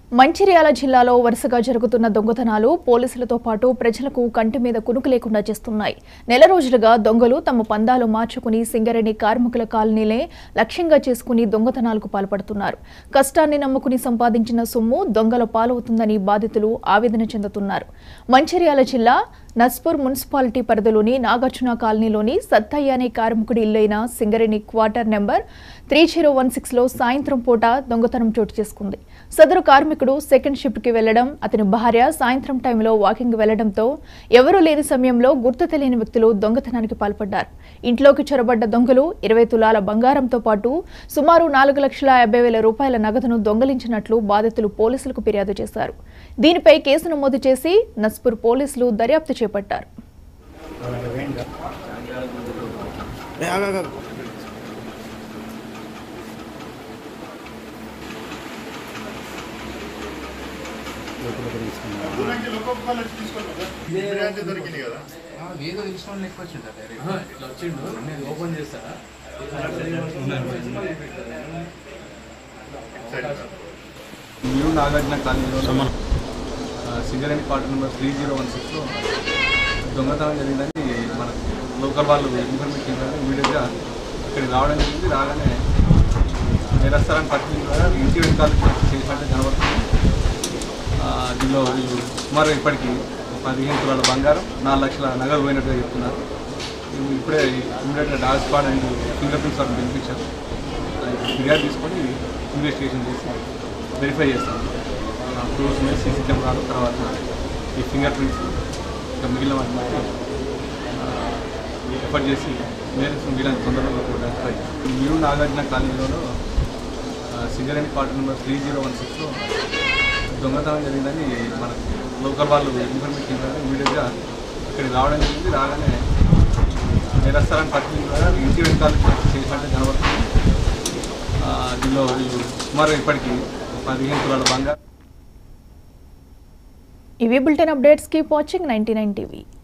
మంచిర్యాల జిల్లాలో వరుసగా జరుగుతున్న దొంగతనాలు పోలీసులతో పాటు ప్రజలకు కంటి మీద కునుకు లేకుండా చేస్తున్నాయి నెల రోజులుగా దొంగలు తమ పందాలు మార్చుకుని సింగరేణి కార్మికుల కాలనీలే లక్ష్యంగా చేసుకుని దొంగతనాలకు పాల్పడుతున్నారు కష్టాన్ని నమ్ముకుని సంపాదించిన సొమ్ము దొంగల పాలవుతుందని బాధితులు ఆవేదన చెందుతున్నారు మంచిర్యాల జిల్లా నస్పూర్ మున్సిపాలిటీ పరిధిలోని నాగార్జున కాలనీలోని సత్తయ్య అనే కార్మికుడి ఇల్లైన Singareni quarter number three zero one సిక్స్లో సాయంత్రం పూట దొంగతనం చోటు చేసుకుంది సదరు కార్మికుడు సెకండ్ షిఫ్ట్కి వెళ్లడం అతని భార్య సాయంత్రం టైంలో వాకింగ్ వెళ్లడంతో ఎవరూ లేని సమయంలో గుర్తు తెలియని వ్యక్తులు దొంగతనానికి పాల్పడ్డారు ఇంట్లోకి చొరబడ్డ దొంగలు ఇరవై తులాల బంగారంతో పాటు సుమారు నాలుగు లక్షల యాభై వేల రూపాయల నగదును దొంగలించినట్లు బాధితులు పోలీసులకు ఫిర్యాదు చేశారు దీనిపై కేసు నమోదు చేసి నస్పూర్ పోలీసులు దర్యాప్తు చేపట్టారు ఏ, ఆగు, ఆగు, ఆగు. దొరికింది కదా ఏదో తీసుకొని లెక్క వచ్చిందా ఇట్లా వచ్చిండు నేను ఓపెన్ చేస్తా న్యూ నాగార్జున కాలనీలో ఆ, Singareni quarter number three zero one సిక్స్లో దొంగతనం జరిగిందని మన లోకల్ వాళ్ళు ఇన్ఫర్మేషన్ ఇవ్వడానికి ఇమీడియట్గా ఇక్కడికి రావడం జరిగింది రాగానే నిరస్తరాన్ని పట్టిన ఇంటి వెనకాల చేసినట్టు కనబడుతుంది ఆ, దీనిలో వీళ్ళు సుమారు ఇప్పటికి పదిహేను తులాల బంగారం నాలుగు లక్షల నగదు పోయినట్టుగా చెప్తున్నారు మేము ఇప్పుడే ఇమీడియట్గా dog squad and finger prints వాళ్ళని పిలిపించాం ఆ, ఇప్పుడు ఫిర్యాదు తీసుకొని ఇన్వెస్టిగేషన్ చేసి వెరిఫై చేస్తాం ప్రూఫ్స్ మీద సీసీ కెమెరాలు తర్వాత ఈ ఫింగర్ ప్రింట్స్ ఇంకా మిగిలిన వాటిని ఎఫర్ట్ చేసి నేరస్తులు వీళ్ళని తొందరగా కూడా న్యూ నాగార్జున కాలనీలో ఆ, Singareni quarter number three zero one సిక్స్లో దొంగతనం జరిగిందని మన లోకల్ వాళ్ళు ఇన్ఫర్మేషన్ ఇవ్వడానికి ఇమీడియట్గా ఇక్కడికి రావడం జరిగింది రాగానే నిరస్తరాన్ని పట్టిన ఇంటి వెనకాల చేసినట్టు కనబడుతుంది ఆ, దీనిలో వీళ్ళు సుమారు ఇప్పటికి పదిహేను తులాల బంగారం ఇవి bulletin updates keep watching ninety nine TV